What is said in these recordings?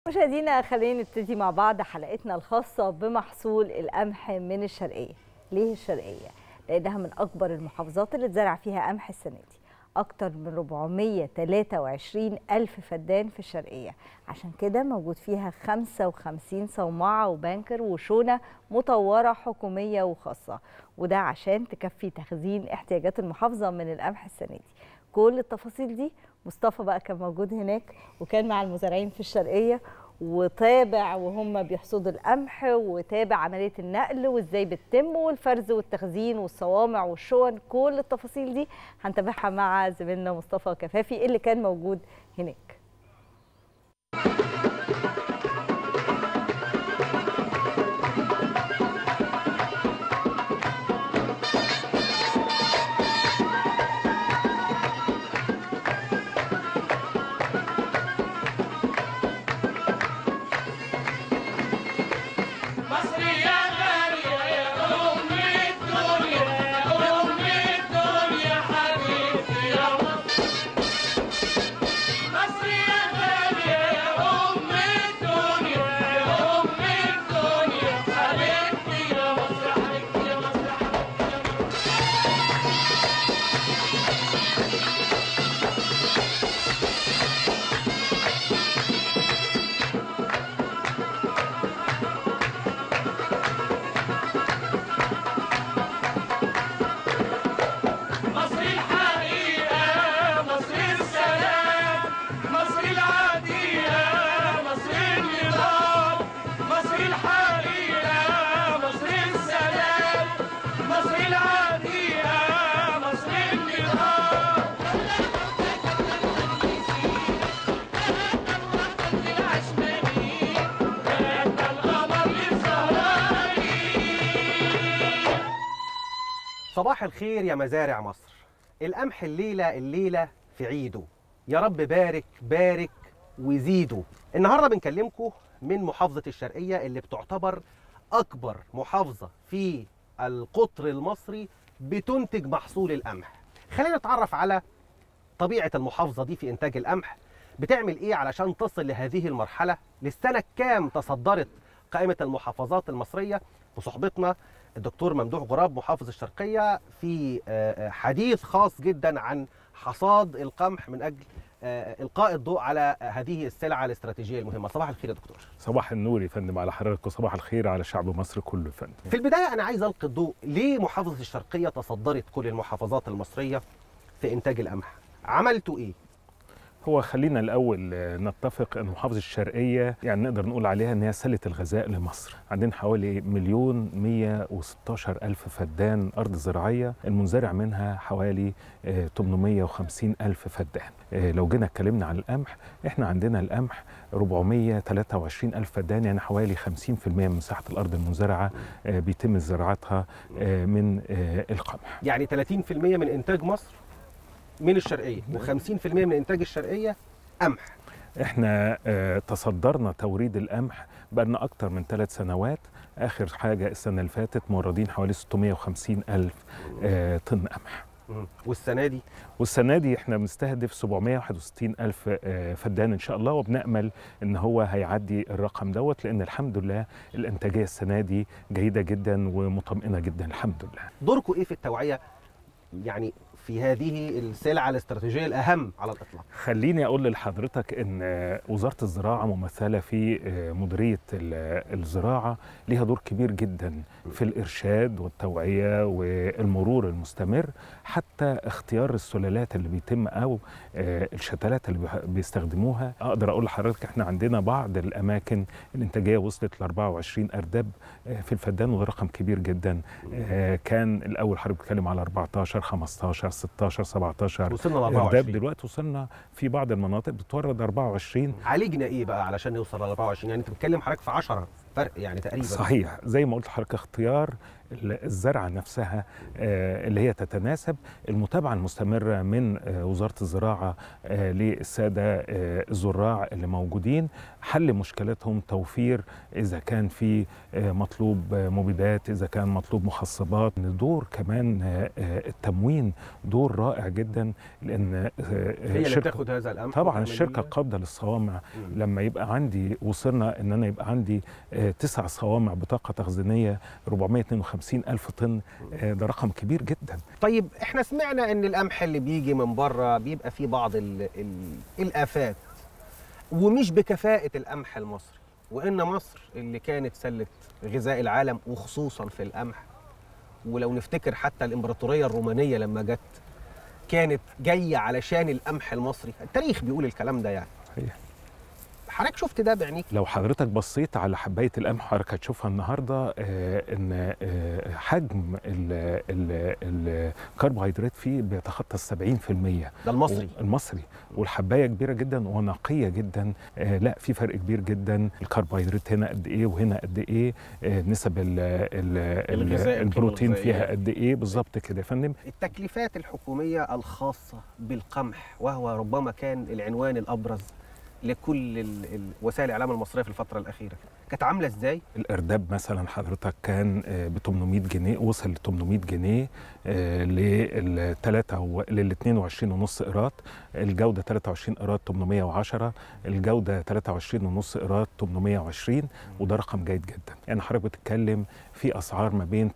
مشاهدينا خلينا نبتدي مع بعض حلقتنا الخاصة بمحصول القمح من الشرقية ليه الشرقية؟ لأنها من أكبر المحافظات اللي اتزرع فيها قمح السنة دي أكتر من 423 ألف فدان في الشرقية عشان كده موجود فيها 55 صومعة وبانكر وشونة مطورة حكومية وخاصة وده عشان تكفي تخزين احتياجات المحافظة من القمح السنة دي كل التفاصيل دي مصطفى بقى كان موجود هناك وكان مع المزارعين في الشرقية وتابع وهم بيحصدوا القمح وتابع عملية النقل وازاي بتتم والفرز والتخزين والصوامع والشون كل التفاصيل دي هنتابعها مع زميلنا مصطفى كفافي اللي كان موجود هناك صباح الخير يا مزارع مصر القمح الليلة الليلة في عيده يا رب بارك بارك وزيده النهاردة بنكلمكم من محافظة الشرقية اللي بتعتبر أكبر محافظة في القطر المصري بتنتج محصول القمح خلينا نتعرف على طبيعة المحافظة دي في إنتاج القمح بتعمل إيه علشان تصل لهذه المرحلة للسنة كام تصدرت قائمة المحافظات المصرية وصحبتنا الدكتور ممدوح غراب محافظ الشرقية في حديث خاص جدا عن حصاد القمح من أجل إلقاء الضوء على هذه السلعة الاستراتيجية المهمة صباح الخير يا دكتور صباح النور يا فندم على حضرتك وصباح الخير على شعب مصر كله يا فندم في البداية أنا عايز ألقي الضوء ليه محافظة الشرقية تصدرت كل المحافظات المصرية في إنتاج القمح عملتوا إيه؟ هو خلينا الاول نتفق ان محافظه الشرقيه يعني نقدر نقول عليها ان هي سله الغذاء لمصر عندنا حوالي مليون 116 الف فدان ارض زراعيه المنزرع منها حوالي 850 الف فدان لو جينا اتكلمنا عن القمح احنا عندنا القمح 423 الف فدان يعني حوالي 50% من مساحه الارض المنزرعه بيتم زراعتها من القمح يعني 30% من انتاج مصر من الشرقيه و50% من انتاج الشرقيه قمح احنا اه تصدرنا توريد القمح بقالنا اكتر من ثلاث سنوات اخر حاجه السنه اللي فاتت موردين حوالي 650 الف اه طن قمح والسنه دي والسنه دي احنا بنستهدف 761 الف اه فدان ان شاء الله وبنامل ان هو هيعدي الرقم دوت لان الحمد لله الانتاجيه السنه دي جيده جدا ومطمئنه جدا الحمد لله دوركم ايه في التوعيه يعني في هذه السلعة الاستراتيجية الأهم على الإطلاق خليني أقول لحضرتك أن وزارة الزراعة ممثلة في مديرية الزراعة لها دور كبير جدا في الإرشاد والتوعية والمرور المستمر حتى اختيار السلالات اللي بيتم أو الشتلات اللي بيستخدموها أقدر أقول لحضرتك إحنا عندنا بعض الأماكن الإنتاجية وصلت ل 24 أرداب في الفدان وده رقم كبير جدا كان الأول حضرتك بتتكلم على 14 15 16 17 وصلنا ل 24 دلوقتي وصلنا في بعض المناطق بتورد 24 عالجنا ايه بقى علشان نوصل ل 24 يعني انت بتتكلم حضرتك في 10 فرق يعني تقريبا صحيح زي ما قلت لحضرتك اختيار الزرعه نفسها آه، اللي هي تتناسب المتابعه المستمره من آه، وزاره الزراعه آه، للساده آه، الزراع اللي موجودين حل مشكلاتهم توفير اذا كان في آه، مطلوب آه، مبيدات اذا كان مطلوب مخصبات دور كمان آه، آه، التموين دور رائع جدا لان آه، هي اللي شركة- بتاخد هذا القمح طبعا وتعمل الشركه ال- القابضه للصوامع مم. لما يبقى عندي وصلنا ان انا يبقى عندي آه، تسع صوامع بطاقه تخزينيه 452 الف طن آه، ده رقم كبير جدا طيب احنا سمعنا ان القمح اللي بيجي من بره بيبقى فيه بعض ال ال الافات ومش بكفاءه القمح المصري وان مصر اللي كانت سله غذاء العالم وخصوصا في القمح ولو نفتكر حتى الامبراطوريه الرومانيه لما جت كانت جايه علشان القمح المصري التاريخ بيقول الكلام ده يعني صحيح. حضرتك شفت ده بعينيك لو حضرتك بصيت على حبايه القمح حضرتك هتشوفها النهارده آه، ان آه، حجم ال- ال- الكربوهيدرات فيه بيتخطى ال 70% ده المصري المصري والحبايه كبيره جدا ونقيه جدا آه لا في فرق كبير جدا الكربوهيدرات هنا قد ايه وهنا قد ايه آه نسب ال ال الغذاء، ال القيمة البروتين الغذائية. فيها قد ايه بالظبط كده يا فندم التكليفات الحكومية الخاصة بالقمح وهو ربما كان العنوان الأبرز لكل ال- ال- وسائل الإعلام المصرية في الفترة الأخيرة كانت عاملة إزاي؟ الارداب مثلا حضرتك كان ب 800 جنيه وصل ل 800 جنيه لل 3 لل 22 ونص قيراط الجوده 23 قيراط 810 الجوده 23 ونص قيراط 820 وده رقم جيد جدا يعني حضرتك بتتكلم في اسعار ما بين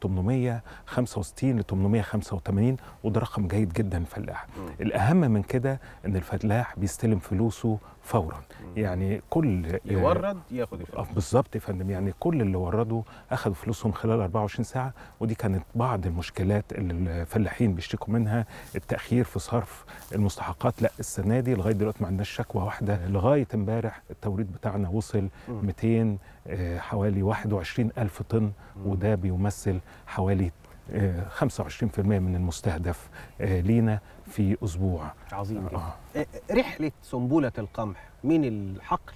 865 ل 885 وده رقم جيد جدا للفلاح الاهم من كده ان الفلاح بيستلم فلوسه فورا يعني كل يورد ياخد الفلوس آه، بالظبط يا فندم يعني كل اللي وردوا اخذوا فلوسهم خلال 24 ساعه ودي كانت بعض المشكلات اللي الفلاحين بيشتكوا منها التاخير في صرف المستحقات لا السنه دي لغايه دلوقتي ما عندناش شكوى واحده لغايه امبارح التوريد بتاعنا وصل مم. 200 آه، حوالي 21 الف طن وده بيمثل حوالي آه، 25% من المستهدف آه، لينا في اسبوع عظيم جدا آه. آه، رحلة سنبلة القمح من الحقل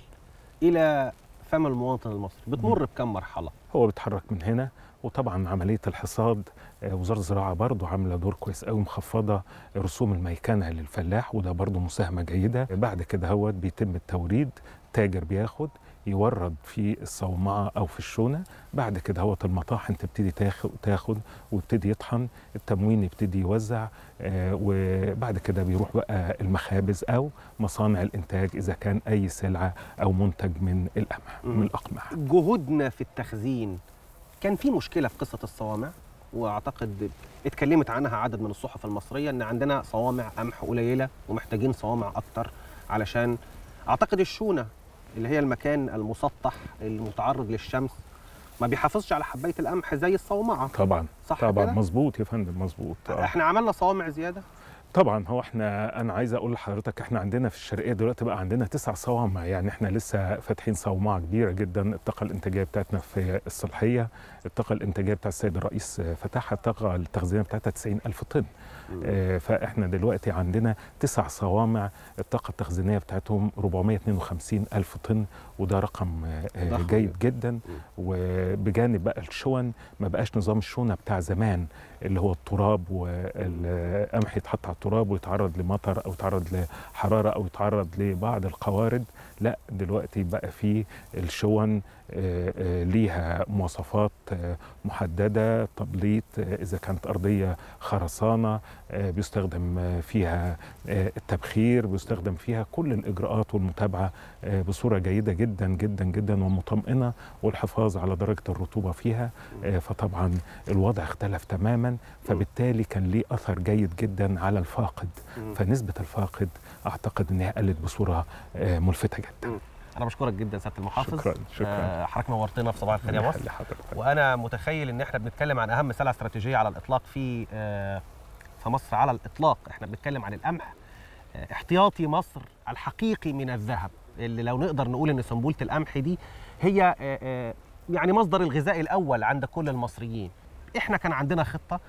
إلى فم المواطن المصري بتمر بكم مرحلة؟ هو بيتحرك من هنا وطبعا عمليه الحصاد آه، وزاره الزراعه برضو عامله دور كويس قوي مخفضه رسوم الميكنه للفلاح وده برضو مساهمه جيده بعد كده هو بيتم التوريد تاجر بياخد يورد في الصومعه او في الشونه بعد كده هو المطاحن تبتدي تاخد تاخد ويبتدي يطحن التموين يبتدي يوزع آه، وبعد كده بيروح بقى المخابز او مصانع الانتاج اذا كان اي سلعه او منتج من القمح مم. من الاقمح جهودنا في التخزين كان في مشكلة في قصة الصوامع واعتقد اتكلمت عنها عدد من الصحف المصريه ان عندنا صوامع قمح قليله ومحتاجين صوامع اكتر علشان اعتقد الشونه اللي هي المكان المسطح المتعرض للشمس ما بيحافظش على حبايه القمح زي الصومعه طبعا صح طبعا كده؟ مظبوط يا فندم مظبوط آه. احنا عملنا صوامع زياده طبعا هو احنا انا عايز اقول لحضرتك احنا عندنا في الشرقيه دلوقتي بقى عندنا تسع صوامع يعني احنا لسه فاتحين صومعه كبيره جدا الطاقه الانتاجيه بتاعتنا في الصالحيه الطاقه الانتاجيه بتاع السيد الرئيس فتحها الطاقه التخزينيه بتاعتها 90 الف طن آه، فاحنا دلوقتي عندنا تسع صوامع الطاقه التخزينيه بتاعتهم 452 الف طن وده رقم آه، آه، ضخم جيد جدا وبجانب بقى الشون ما بقاش نظام الشونه بتاع زمان اللي هو التراب والقمح يتحط على التراب ويتعرض لمطر او يتعرض لحراره او يتعرض لبعض القوارض لا دلوقتي بقى في الشون آه، آه، ليها مواصفات آه، محدده تبليط آه، اذا كانت ارضيه خرسانه آه، بيستخدم آه، فيها آه، التبخير بيستخدم فيها كل الاجراءات والمتابعه آه، بصوره جيده جدا جدا جدا ومطمئنه والحفاظ على درجه الرطوبه فيها آه، فطبعا الوضع اختلف تماما فبالتالي كان ليه اثر جيد جدا على الفاقد مم. فنسبه الفاقد اعتقد انها قلت بصوره آه، ملفته جدا انا بشكرك جدا سياده المحافظ شكرا شكرا آه، حضرتك نورتنا في صباح الخير يا مصر لحضرتك. وانا متخيل ان احنا بنتكلم عن اهم سلعه استراتيجيه على الاطلاق في آه، في مصر على الاطلاق احنا بنتكلم عن القمح آه، احتياطي مصر الحقيقي من الذهب اللي لو نقدر نقول ان سنبوله القمح دي هي آه، آه، يعني مصدر الغذاء الاول عند كل المصريين احنا كان عندنا خطه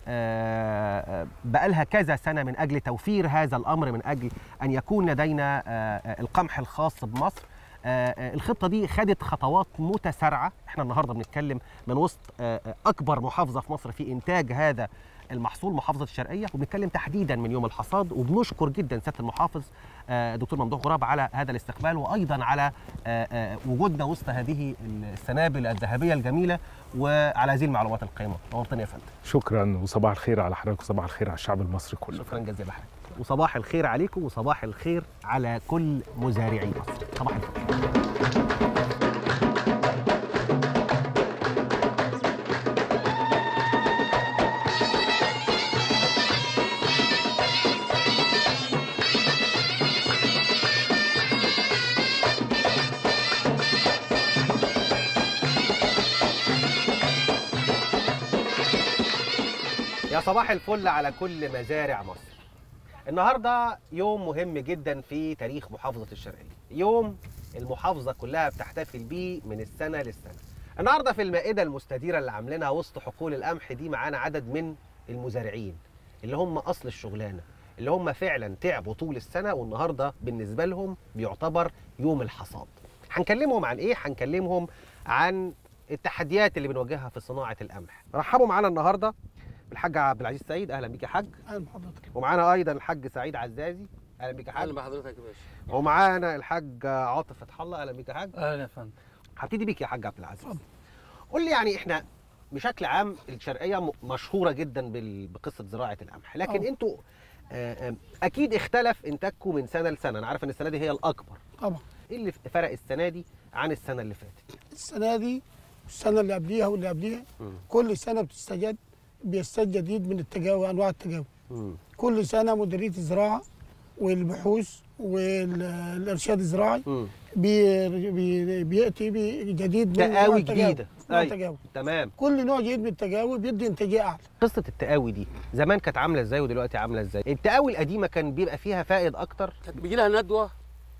آه، آه، بقالها كذا سنه من اجل توفير هذا الامر من اجل ان يكون لدينا آه، آه، القمح الخاص بمصر آه، آه، الخطه دي خدت خطوات متسارعه احنا النهارده بنتكلم من وسط آه، آه، اكبر محافظه في مصر في انتاج هذا المحصول محافظه الشرقيه وبنتكلم تحديدا من يوم الحصاد وبنشكر جدا سياده المحافظ آه، دكتور ممدوح غراب على هذا الاستقبال وايضا على آه، آه، وجودنا وسط هذه السنابل الذهبيه الجميله وعلى هذه المعلومات القيمه نورتني يا فندم شكرا وصباح الخير على حضرتك وصباح الخير على الشعب المصري كله شكرا جزيلا حضرتك وصباح الخير عليكم وصباح الخير على كل مزارعي مصر صباح الخير يا صباح الفل على كل مزارع مصر النهارده يوم مهم جدا في تاريخ محافظه الشرقيه يوم المحافظه كلها بتحتفل بيه من السنه للسنه النهارده في المائده المستديره اللي عاملينها وسط حقول القمح دي معانا عدد من المزارعين اللي هم اصل الشغلانه اللي هم فعلا تعبوا طول السنه والنهارده بالنسبه لهم بيعتبر يوم الحصاد هنكلمهم عن ايه هنكلمهم عن التحديات اللي بنواجهها في صناعه القمح رحبوا معانا النهارده بالحاج عبد العزيز سعيد اهلا بيك يا حاج اهلا بحضرتك ومعانا ايضا الحاج سعيد عزازي اهلا بيك يا حاج اهلا بحضرتك يا باشا ومعانا الحاج عاطف فتح الله اهلا بيك يا حاج اهلا يا فندم هبتدي بيك يا حاج عبد العزيز اتفضل. قول لي يعني احنا بشكل عام الشرقيه م- مشهوره جدا بال- بقصه زراعه القمح لكن أه. انتوا آه، آه، اكيد اختلف انتاجكم من سنه لسنه انا عارف ان السنه دي هي الاكبر طبعا ايه اللي فرق السنه دي عن السنه اللي فاتت السنه دي السنه اللي قبليها واللي قبليها مم. كل سنه بتستجد بيستجد جديد من التجاوي انواع التجاوي مم. كل سنه مديريه الزراعه والبحوث والارشاد الزراعي مم. بي بي بياتي بجديد من أنواع تقاوي التجاوي. جديده نوع أيوة. تجاوي تمام كل نوع جديد من التجاوي بيدي انتاجيه اعلى قصه التقاوي دي زمان كانت عامله ازاي ودلوقتي عامله ازاي التقاوي القديمه كان بيبقى فيها فائد اكتر كانت بيجي لها ندوه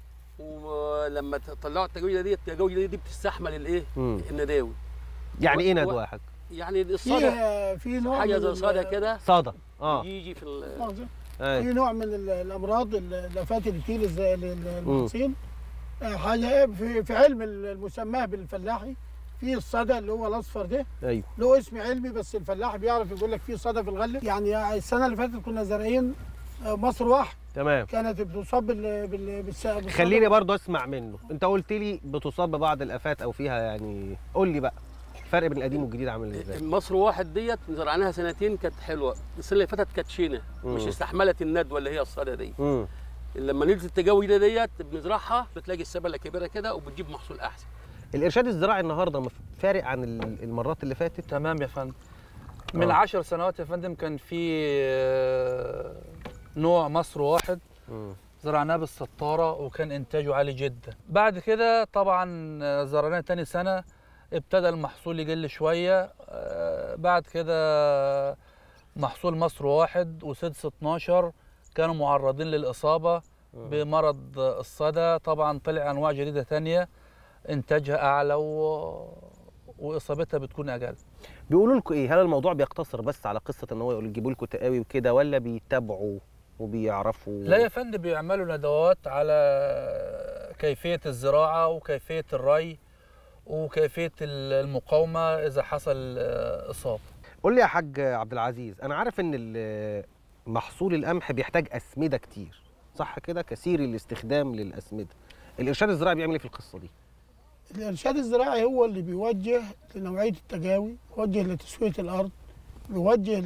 ولما طلعوا التجويده دي التجويده دي بتستحمل الايه مم. النداوي يعني ايه و- ندوه يا حاج يعني الصدى في في نوع حاجه من زي ال- صدى كده صدى اه يجي في ال- مؤاخذة. أيوة. في نوع من ال- الامراض ال- الافات اللي بتيجي للز- للمحاصيل آه، حاجه إيه، في في علم المسماه بالفلاحي في الصدى اللي هو الاصفر ده ايوه له اسم علمي بس الفلاح بيعرف يقول لك في صدى في الغله يعني السنه اللي فاتت كنا زارعين آه، مصر واحد تمام كانت بتصاب بال بال بالس- بالصدى. خليني برضو اسمع منه انت قلت لي بتصاب ببعض الافات او فيها يعني قول لي بقى الفرق بين القديم والجديد عامل ازاي مصر واحد ديت زرعناها سنتين كانت حلوه السنه اللي فاتت كانت شينه مش مم. استحملت الندوه اللي هي الصدى دي امم لما نزلت التجويده ديت بنزرعها بتلاقي السبله كبيره كده وبتجيب محصول احسن الارشاد الزراعي النهارده مف- فارق عن ال- المرات اللي فاتت تمام يا فندم من آه. عشر سنوات يا فندم كان في آه، نوع مصر واحد مم. زرعناه بالستارة وكان إنتاجه عالي جدا بعد كده طبعا آه، زرعناه تاني سنة ابتدى المحصول يقل شوية آه، بعد كده محصول مصر واحد وسدس 12 كانوا معرضين للإصابة بمرض الصدى طبعا طلع أنواع جديدة تانية إنتاجها أعلى و... وإصابتها بتكون أقل بيقولوا لكم ايه هل الموضوع بيقتصر بس على قصه ان هو يقول يجيبوا لكم تقاوي وكده ولا بيتابعوا وبيعرفوا لا يا فندم بيعملوا ندوات على كيفية الزراعة وكيفية الري وكيفية المقاومة إذا حصل آه، إصابة قول لي يا حاج عبد العزيز انا عارف ان ال- محصول القمح بيحتاج اسمده كتير صح كده كثير الاستخدام للاسمده الارشاد الزراعي بيعمل ايه في القصه دي الارشاد الزراعي هو اللي بيوجه لنوعيه التجاوي بيوجه لتسويه الارض بيوجه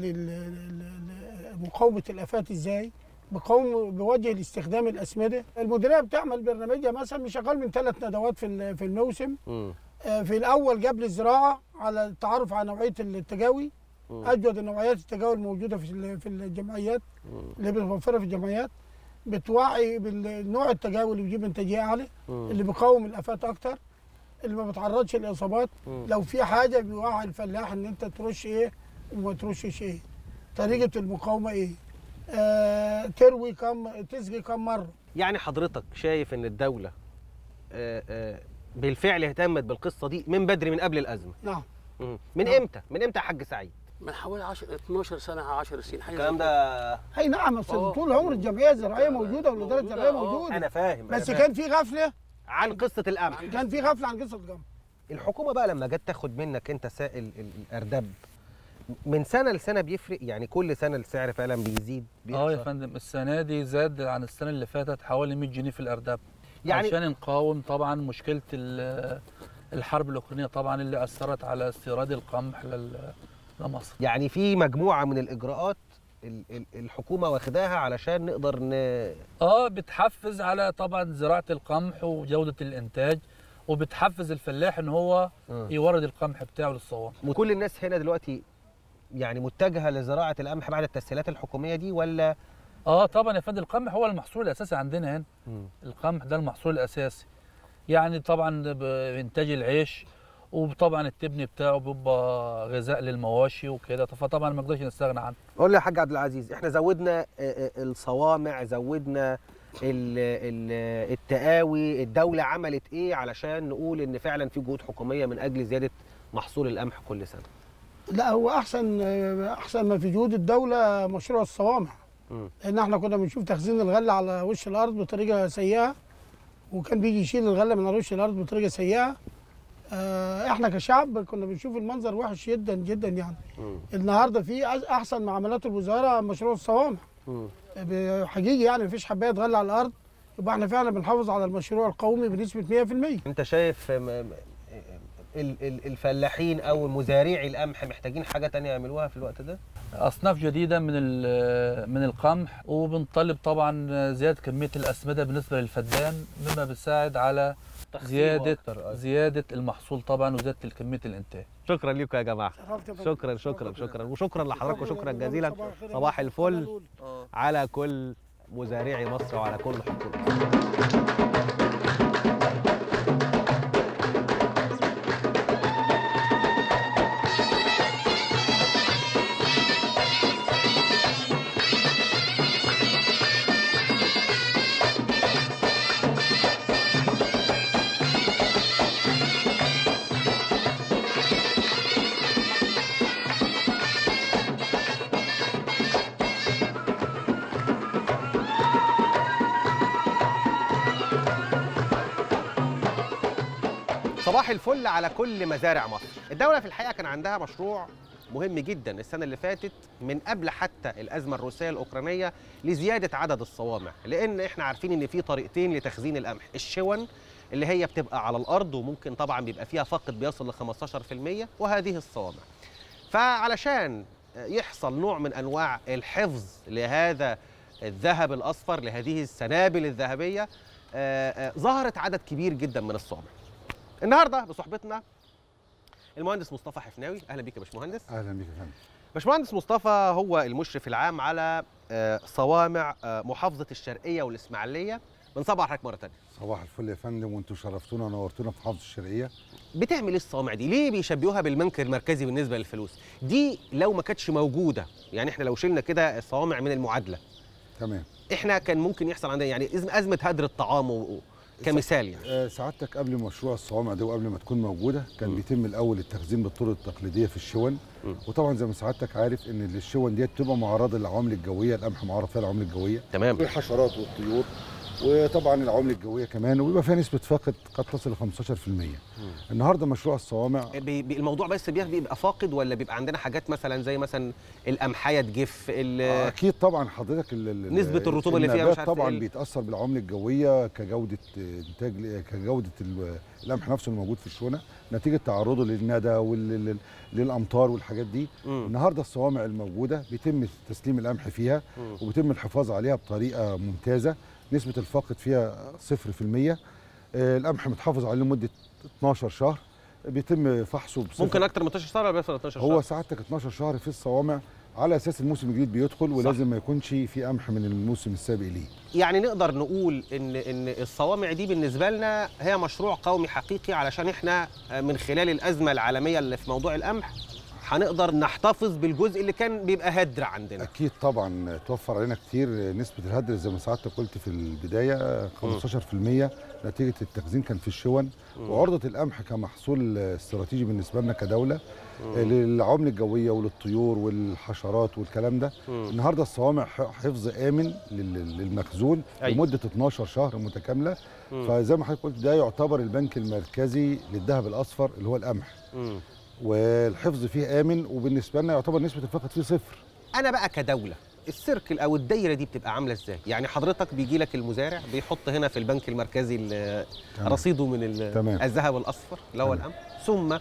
لمقاومه الافات ازاي بقوم بيوجه لاستخدام الاسمده المديريه بتعمل برنامجها مثلا مش اقل من ثلاث ندوات في ال- في الموسم امم آه، في الاول قبل الزراعه على التعرف على نوعيه التجاوي اجود النوعيات التجاوي الموجوده في ال- في الجمعيات اللي بتوفرها في الجمعيات بتوعي بالنوع التجاوي اللي بيجيب انتاجيه اعلى اللي بيقاوم الافات اكتر اللي ما بيتعرضش لاصابات مم. لو في حاجه بيوعي الفلاح ان انت ترش ايه وما ترشش ايه طريقه المقاومه ايه آه تروي كم تسقي كم مره يعني حضرتك شايف ان الدوله آه، آه، بالفعل اهتمت بالقصه دي من بدري من قبل الازمه نعم مم. من نعم. امتى من امتى يا حاج سعيد من حوالي 10 12 سنه 10 سنين حاجه الكلام زي كده. ده اي نعم أصل آه. طول عمر الجمعيه الزراعيه موجوده والاداره موجودة، الزراعيه آه. موجوده انا فاهم أنا بس فاهم. كان في غفله عن قصه القمح كان في غفله عن قصه القمح الحكومه بقى لما جت تاخد منك انت سائل ال- الارداب من سنه لسنه بيفرق يعني كل سنه السعر فعلا بيزيد اه يا بيحصل. فندم السنه دي زاد عن السنه اللي فاتت حوالي 100 جنيه في الارداب يعني- يعني عشان نقاوم طبعا مشكله ال- الحرب الاوكرانيه طبعا اللي اثرت على استيراد القمح لل- لمصر يعني في مجموعه من الاجراءات ال- ال- الحكومه واخداها علشان نقدر ن... اه بتحفز على طبعا زراعه القمح وجوده الانتاج وبتحفز الفلاح ان هو آه. يورد القمح بتاعه للصوامع وكل الناس هنا دلوقتي يعني متجهه لزراعه القمح بعد التسهيلات الحكوميه دي ولا اه طبعا يا فندم القمح هو المحصول الاساسي عندنا هنا القمح ده المحصول الاساسي يعني طبعا بانتاج العيش وطبعا التبن بتاعه بيبقى غذاء للمواشي وكده فطبعا ما نقدرش نستغنى عنه قول لي يا حاج عبد العزيز احنا زودنا آه، آه، الصوامع زودنا ال- ال- التقاوي الدوله عملت ايه علشان نقول ان فعلا في جهود حكوميه من اجل زياده محصول القمح كل سنه لا هو احسن احسن ما في جهود الدوله مشروع الصوامع مم. لان احنا كنا بنشوف تخزين الغله على وش الارض بطريقه سيئه وكان بيجي يشيل الغله من على وش الارض بطريقه سيئه آه، احنا كشعب كنا بنشوف المنظر وحش جدا جدا يعني مم. النهارده في أز- احسن ما عملته الوزاره مشروع الصوامع مم. ب- حقيقي يعني مفيش حبايه غله على الارض يبقى احنا فعلا بنحافظ على المشروع القومي بنسبه 100% انت شايف م- م- ال- ال- الفلاحين او مزارعي القمح محتاجين حاجه تانية يعملوها في الوقت ده اصناف جديده من ال- من القمح وبنطالب طبعا زياده كميه الاسمده بالنسبه للفدان مما بيساعد على زياده زياده المحصول طبعا وزياده كميه الانتاج شكرا لكم يا جماعه شكرا شكرا شكرا وشكرا لحضراتكم شكرا جزيلا صباح الفل على كل مزارعي مصر وعلى كل حكومه مصر. صباح الفل على كل مزارع مصر الدولة في الحقيقة كان عندها مشروع مهم جدا السنة اللي فاتت من قبل حتى الأزمة الروسية الأوكرانية لزيادة عدد الصوامع لأن إحنا عارفين إن في طريقتين لتخزين القمح الشون اللي هي بتبقى على الأرض وممكن طبعا بيبقى فيها فقد بيصل ل 15% وهذه الصوامع فعلشان يحصل نوع من أنواع الحفظ لهذا الذهب الأصفر لهذه السنابل الذهبية آه، آه، ظهرت عدد كبير جدا من الصوامع النهارده بصحبتنا المهندس مصطفى حفناوي اهلا بيك يا باشمهندس اهلا بك يا فندم باشمهندس مصطفى هو المشرف العام على آه، صوامع آه، محافظه الشرقيه والاسماعيليه بنصبح حضرتك مره ثانيه صباح الفل يا فندم وانتم شرفتونا ونورتونا في محافظه الشرقيه بتعمل ايه الصوامع دي ليه بيشبهوها بالمنكر المركزي بالنسبه للفلوس دي لو ما كانتش موجوده يعني احنا لو شلنا كده الصوامع من المعادله تمام احنا كان ممكن يحصل عندنا يعني إز- ازمه هدر الطعام و- و- كمثال يعني آه سعادتك قبل مشروع الصوامع ده وقبل ما تكون موجوده كان م. بيتم الاول التخزين بالطرق التقليديه في الشون م. وطبعا زي ما سعادتك عارف ان الشون ديت بتبقى معرضه للعوامل الجويه القمح معرض فيها العوامل الجويه تمام والحشرات والطيور وطبعا العوامل الجويه كمان وبيبقى فيها نسبه فقد قد تصل ل 15% النهارده مشروع الصوامع بي- بي- الموضوع بس بي- بيبقى فاقد ولا بيبقى عندنا حاجات مثلا زي مثلا القمحيه تجف ال- اكيد طبعا حضرتك ال- ال- نسبة الرطوبة اللي فيها مش النبات عارف طبعا إيه. بيتاثر بالعوامل الجويه كجوده انتاج كجوده ال- القمح نفسه الموجود في الشونه نتيجه تعرضه للندى وللامطار والحاجات دي مم. النهارده الصوامع الموجوده بيتم تسليم القمح فيها مم. وبيتم الحفاظ عليها بطريقه ممتازه نسبه الفاقد فيها 0% آه، القمح متحافظ عليه لمده 12 شهر بيتم فحصه بصفة ممكن اكتر من 12 شهر ولا بيوصل 12 شهر هو سعادتك 12 شهر في الصوامع على اساس الموسم الجديد بيدخل ولازم ما يكونش في قمح من الموسم السابق ليه يعني نقدر نقول ان ان الصوامع دي بالنسبه لنا هي مشروع قومي حقيقي علشان احنا من خلال الازمه العالميه اللي في موضوع القمح هنقدر نحتفظ بالجزء اللي كان بيبقى هدر عندنا اكيد طبعا توفر علينا كتير نسبه الهدر زي ما سعادتك قلت في البدايه 15% نتيجه التخزين كان في الشون وعرضه القمح كمحصول استراتيجي بالنسبه لنا كدوله آه، للعوامل الجويه وللطيور والحشرات والكلام ده النهارده الصوامع ح- حفظ امن لل- للمخزون أيوة. لمده 12 شهر متكامله فزي ما حضرتك قلت ده يعتبر البنك المركزي للذهب الاصفر اللي هو القمح مم. والحفظ فيه امن وبالنسبه لنا يعتبر نسبه الفقد فيه صفر انا بقى كدوله السيركل او الدايره دي بتبقى عامله ازاي يعني حضرتك بيجي لك المزارع بيحط هنا في البنك المركزي ال- تمام. رصيده من ال- تمام. الذهب الاصفر اللي هو تمام. القمح ثم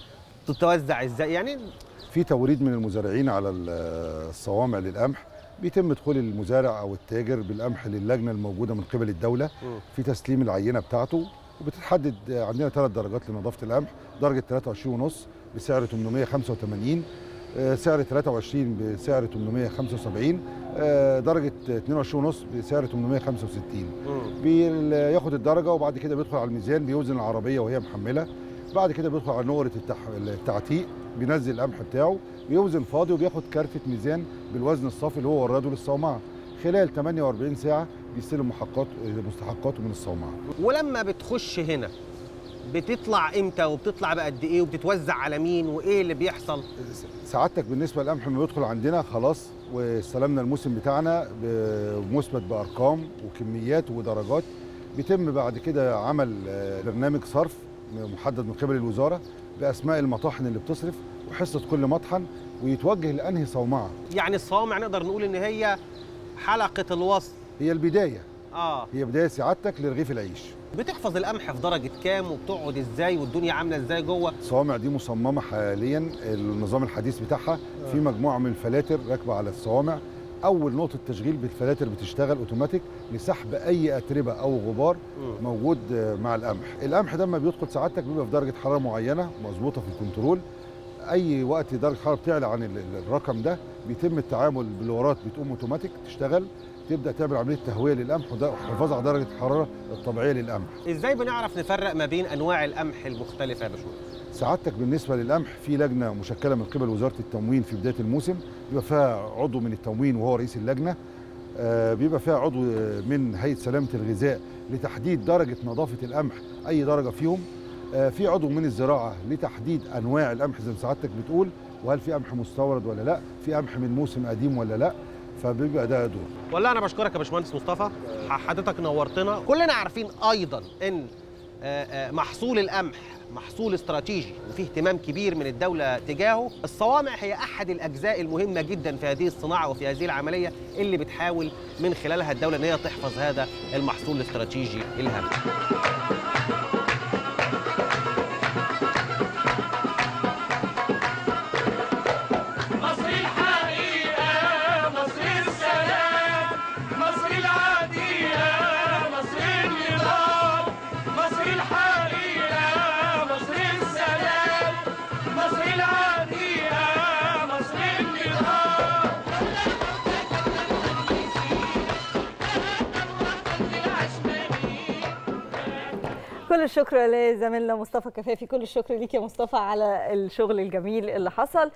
تتوزع ازاي يعني في توريد من المزارعين على ال- الصوامع للقمح بيتم دخول المزارع او التاجر بالقمح للجنه الموجوده من قبل الدوله مم. في تسليم العينه بتاعته وبتتحدد عندنا ثلاث درجات لنظافه القمح درجه 23 ونص بسعر 885 آه، سعر 23 بسعر 875 آه، درجه 22 ونص بسعر 865 مم. بياخد الدرجه وبعد كده بيدخل على الميزان بيوزن العربيه وهي محمله بعد كده بيدخل على نقره التح... التعتيق بينزل القمح بتاعه بيوزن فاضي وبياخد كارتة ميزان بالوزن الصافي اللي هو ورده للصومعه خلال 48 ساعه بيستلم محققات مستحقاته من الصومعه ولما بتخش هنا بتطلع امتى وبتطلع بقد ايه وبتتوزع على مين وايه اللي بيحصل سعادتك بالنسبه للقمح لما يدخل عندنا خلاص واستلمنا الموسم بتاعنا ب- مثبت بارقام وكميات ودرجات بيتم بعد كده عمل آه، برنامج صرف محدد من قبل الوزاره باسماء المطاحن اللي بتصرف وحصه كل مطحن ويتوجه لانهي صومعه يعني الصوامع نقدر نقول ان هي حلقه الوصل هي البدايه اه هي بدايه سعادتك لرغيف العيش بتحفظ القمح في درجه كام وبتقعد ازاي والدنيا عامله ازاي جوه الصوامع دي مصممه حاليا النظام الحديث بتاعها في مجموعه من الفلاتر راكبه على الصوامع اول نقطه تشغيل بالفلاتر بتشتغل اوتوماتيك لسحب اي اتربه او غبار مم. موجود آه، مع القمح القمح ده لما بيدخل سعادتك بيبقى في درجه حراره معينه مظبوطه في الكنترول اي وقت درجه الحراره بتعلى عن ال- ال- الرقم ده بيتم التعامل بالورات بتقوم اوتوماتيك تشتغل تبدا تعمل عمليه تهويه للقمح وحفاظ على درجه الحراره الطبيعيه للقمح ازاي بنعرف نفرق ما بين انواع القمح المختلفه يا باشمهندس سعادتك بالنسبه للقمح في لجنه مشكله من قبل وزاره التموين في بدايه الموسم بيبقى فيها عضو من التموين وهو رئيس اللجنه آه، بيبقى فيها عضو من هيئه سلامه الغذاء لتحديد درجه نظافه القمح اي درجه فيهم آه، في عضو من الزراعه لتحديد انواع القمح زي ما سعادتك بتقول وهل في قمح مستورد ولا لا في قمح من موسم قديم ولا لا فبيبقى ده دور والله انا بشكرك يا باشمهندس مصطفى حضرتك نورتنا كلنا عارفين ايضا ان آه، آه، محصول القمح محصول استراتيجي وفيه اهتمام كبير من الدولة تجاهه الصوامع هي أحد الأجزاء المهمة جدا في هذه الصناعة وفي هذه العملية اللي بتحاول من خلالها الدولة أن هي تحفظ هذا المحصول الاستراتيجي الهام مصر الحقيقة مصر السلام مصر العادية مصر النضال مصر الحقيقة مصر السلام مصر العادية مصر النضال كل الشكر لزميلنا مصطفى كفافي كل الشكر ليك يا مصطفى على الشغل الجميل اللي حصل